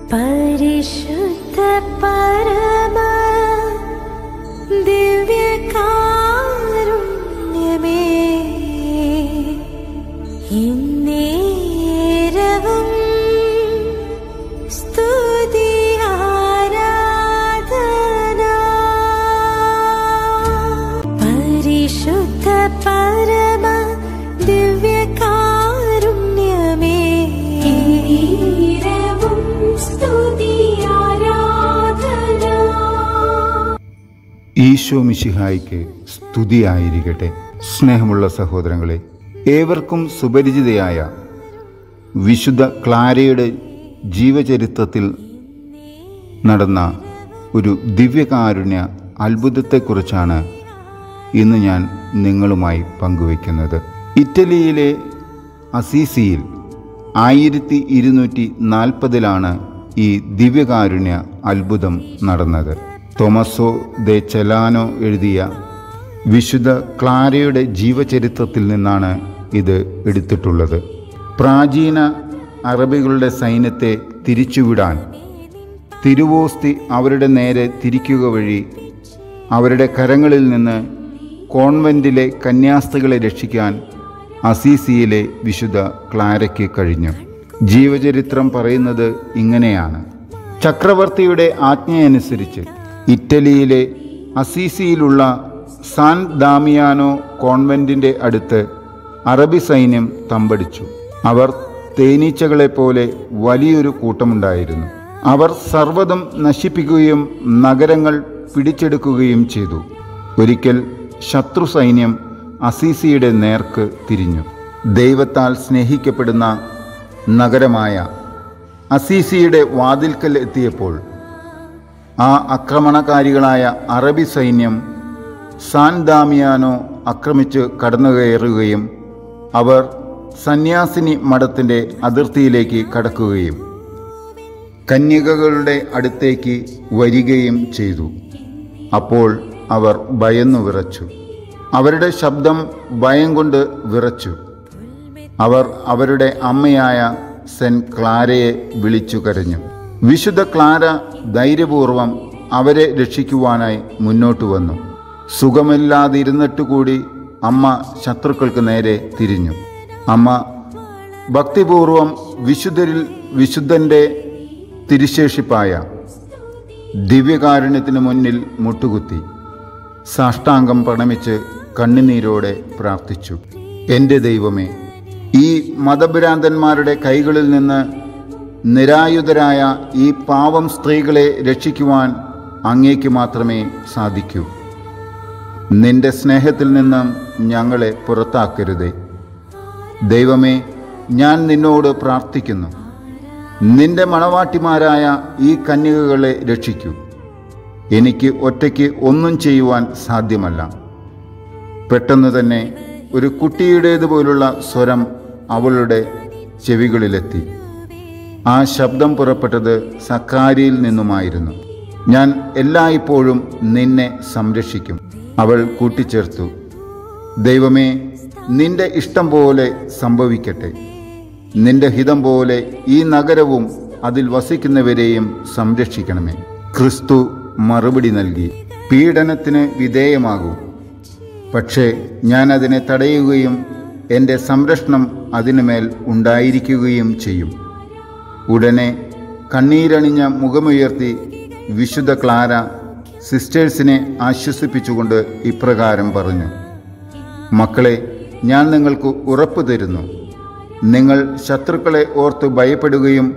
പരിശുദ്ധ പരമ ദിവ്യകാരുണ്യമേ ഇന്നേരവും സ്തുതി ആരാധന പരിശുദ്ധ പരമ ദിവ്യകാരുണ്യമേ നീരവും സ്തുതി ആരാധന ഈശോ മിശിഹായിക്ക് സ്തുതിയായിരിക്കട്ടെ സ്നേഹമുള്ള സഹോദരങ്ങളെ ഏവർക്കും സുപരിചിതയായ വിശുദ്ധ ക്ലാരയുടെ ജീവചരിത്രത്തിൽ നടന്ന ഒരു ദിവ്യകാരുണ്യ അത്ഭുതത്തെക്കുറിച്ചാണ് ഇന്ന് ഞാൻ നിങ്ങളുമായി പങ്കുവയ്ക്കുന്നത് ഇറ്റലിയിലെ അസീസിയിൽ ആയിരത്തി ഇരുന്നൂറ്റി നാൽപ്പതിലാണ് ഈ ദിവ്യകാരുണ്യ അത്ഭുതം നടന്നത് തോമസോ ദെ ചെലാനോ എഴുതിയ വിശുദ്ധ ക്ലാരയുടെ ജീവചരിത്രത്തിൽ നിന്നാണ് ഇത് എടുത്തിട്ടുള്ളത് പ്രാചീന അറബികളുടെ സൈന്യത്തെ തിരിച്ചുവിടാൻ തിരുവോസ്തി അവരുടെ നേരെ തിരിക്കുക വഴി അവരുടെ കരങ്ങളിൽ നിന്ന് കോൺവെൻറ്റിലെ കന്യാസ്ത്രീകളെ രക്ഷിക്കാൻ അസീസിയിലെ വിശുദ്ധ ക്ലാരയ്ക്ക് കഴിഞ്ഞു ജീവചരിത്രം പറയുന്നത് ഇങ്ങനെയാണ് ചക്രവർത്തിയുടെ ആജ്ഞയനുസരിച്ച് ഇറ്റലിയിലെ അസീസിയിലുള്ള സാൻ ദാമിയാനോ കോൺവെൻറ്റിൻ്റെ അടുത്ത് അറബി സൈന്യം തമ്പടിച്ചു അവർ തേനീച്ചകളെപ്പോലെ വലിയൊരു കൂട്ടമുണ്ടായിരുന്നു അവർ സർവ്വതും നശിപ്പിക്കുകയും നഗരങ്ങൾ പിടിച്ചെടുക്കുകയും ചെയ്തു ഒരിക്കൽ ശത്രു സൈന്യം അസീസിയുടെ നേർക്ക് തിരിഞ്ഞു ദൈവത്താൽ സ്നേഹിക്കപ്പെടുന്ന നഗരമായ അസീസിയുടെ വാതിൽക്കൽ എത്തിയപ്പോൾ ആ ആക്രമണകാരികളായ അറബി സൈന്യം സാൻ ദാമിയാനോ ആക്രമിച്ച് കടന്നുകയറുകയും അവർ സന്യാസിനി മഠത്തിൻ്റെ അതിർത്തിയിലേക്ക് കടക്കുകയും കന്യകകളുടെ അടുത്തേക്ക് വരികയും ചെയ്തു അപ്പോൾ അവർ ഭയന്നു വിറച്ചു അവരുടെ ശബ്ദം ഭയം കൊണ്ട് വിറച്ചു അവർ അവരുടെ അമ്മയായ സെൻ ക്ലാരയെ വിളിച്ചു കരഞ്ഞു വിശുദ്ധ ക്ലാര ധൈര്യപൂർവം അവരെ രക്ഷിക്കുവാനായി മുന്നോട്ട് വന്നു സുഖമില്ലാതിരുന്നിട്ട് കൂടി അമ്മ ശത്രുക്കൾക്ക് നേരെ തിരിഞ്ഞു അമ്മ ഭക്തിപൂർവം വിശുദ്ധരിൽ വിശുദ്ധൻ്റെ തിരുശേഷിപ്പായ ദിവ്യകാരുണ്യത്തിന് മുന്നിൽ മുട്ടുകുത്തി സാഷ്ടാംഗം പ്രണമിച്ച് കണ്ണുനീരോടെ പ്രാർത്ഥിച്ചു എൻ്റെ ദൈവമേ ഈ മതഭ്രാന്തന്മാരുടെ കൈകളിൽ നിന്ന് നിരായുധരായ ഈ പാവം സ്ത്രീകളെ രക്ഷിക്കുവാൻ അങ്ങേക്ക് മാത്രമേ സാധിക്കൂ നിന്റെ സ്നേഹത്തിൽ നിന്നും ഞങ്ങളെ പുറത്താക്കരുതേ ദൈവമേ ഞാൻ നിന്നോട് പ്രാർത്ഥിക്കുന്നു നിന്റെ മണവാട്ടിമാരായ ഈ കന്യകകളെ രക്ഷിക്കൂ എനിക്ക് ഒറ്റയ്ക്ക് ഒന്നും ചെയ്യുവാൻ സാധ്യമല്ല പെട്ടെന്ന് തന്നെ ഒരു കുട്ടിയുടേതുപോലുള്ള സ്വരം അവളുടെ ചെവികളിലെത്തി ആ ശബ്ദം പുറപ്പെട്ടത് സക്കാരിയിൽ നിന്നുമായിരുന്നു ഞാൻ എല്ലായ്പ്പോഴും നിന്നെ സംരക്ഷിക്കും അവൾ കൂട്ടിച്ചേർത്തു ദൈവമേ നിന്റെ ഇഷ്ടം പോലെ സംഭവിക്കട്ടെ നിന്റെ ഹിതം പോലെ ഈ നഗരവും അതിൽ വസിക്കുന്നവരെയും സംരക്ഷിക്കണമേ ക്രിസ്തു മറുപടി നൽകി പീഡനത്തിന് വിധേയമാകൂ പക്ഷേ ഞാൻ അതിനെ തടയുകയും എൻ്റെ സംരക്ഷണം അതിനുമേൽ ഉണ്ടായിരിക്കുകയും ചെയ്യും ഉടനെ കണ്ണീരണിഞ്ഞ മുഖമുയർത്തി വിശുദ്ധ ക്ലാര സിസ്റ്റേഴ്സിനെ ആശ്വസിപ്പിച്ചുകൊണ്ട് ഇപ്രകാരം പറഞ്ഞു മക്കളെ ഞാൻ നിങ്ങൾക്ക് ഉറപ്പു തരുന്നു നിങ്ങൾ ശത്രുക്കളെ ഓർത്ത് ഭയപ്പെടുകയും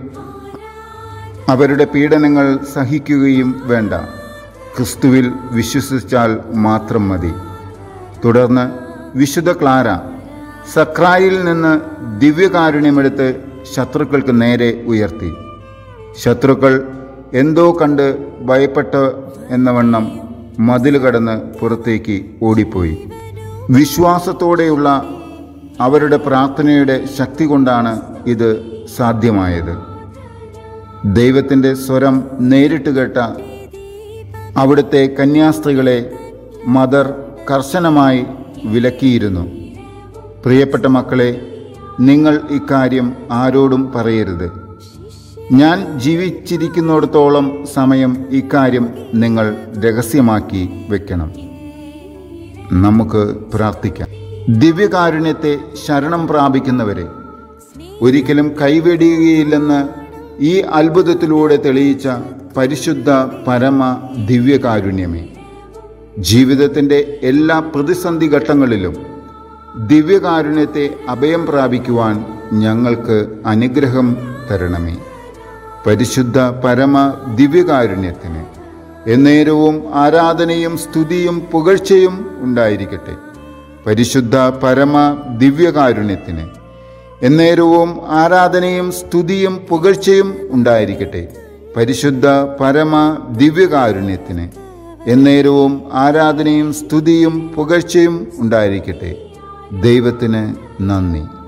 അവരുടെ പീഡനങ്ങൾ സഹിക്കുകയും വേണ്ട ക്രിസ്തുവിൽ വിശ്വസിച്ചാൽ മാത്രം മതി തുടർന്ന് വിശുദ്ധ ക്ലാര സക്രായിൽ നിന്ന് ദിവ്യകാരുണ്യമെടുത്ത് ശത്രുക്കൾക്ക് നേരെ ഉയർത്തി ശത്രുക്കൾ എന്തോ കണ്ട് ഭയപ്പെട്ട് എന്നവണ്ണം മതിൽ കടന്ന് പുറത്തേക്ക് ഓടിപ്പോയി വിശ്വാസത്തോടെയുള്ള അവരുടെ പ്രാർത്ഥനയുടെ ശക്തി കൊണ്ടാണ് ഇത് സാധ്യമായത് ദൈവത്തിൻ്റെ സ്വരം നേരിട്ട് കേട്ട അവിടുത്തെ കന്യാസ്ത്രീകളെ മദർ കർശനമായി വിലക്കിയിരുന്നു പ്രിയപ്പെട്ട മക്കളെ നിങ്ങൾ ഇക്കാര്യം ആരോടും പറയരുത് ഞാൻ ജീവിച്ചിരിക്കുന്നിടത്തോളം സമയം ഇക്കാര്യം നിങ്ങൾ രഹസ്യമാക്കി വെക്കണം നമുക്ക് പ്രാർത്ഥിക്കാം ദിവ്യകാരുണ്യത്തെ ശരണം പ്രാപിക്കുന്നവരെ ഒരിക്കലും കൈവെടിയുകയില്ലെന്ന് ഈ അത്ഭുതത്തിലൂടെ തെളിയിച്ച പരിശുദ്ധ പരമ ദിവ്യകാരുണ്യമേ ജീവിതത്തിൻ്റെ എല്ലാ പ്രതിസന്ധി ഘട്ടങ്ങളിലും ദിവ്യകാരുണ്യത്തെ അഭയം പ്രാപിക്കുവാൻ ഞങ്ങൾക്ക് അനുഗ്രഹം തരണമേ പരിശുദ്ധ പരമ ദിവ്യകാരുണ്യത്തിന് എന്നേരവും ആരാധനയും സ്തുതിയും പുകഴ്ചയും ഉണ്ടായിരിക്കട്ടെ പരിശുദ്ധ പരമ ദിവ്യകാരുണ്യത്തിന് എന്നേരവും ആരാധനയും സ്തുതിയും പുകഴ്ചയും ഉണ്ടായിരിക്കട്ടെ പരിശുദ്ധ പരമ ദിവ്യകാരുണ്യത്തിന് എന്നേരവും ആരാധനയും സ്തുതിയും പുകഴ്ചയും ഉണ്ടായിരിക്കട്ടെ ദൈവത്തിന് നന്ദി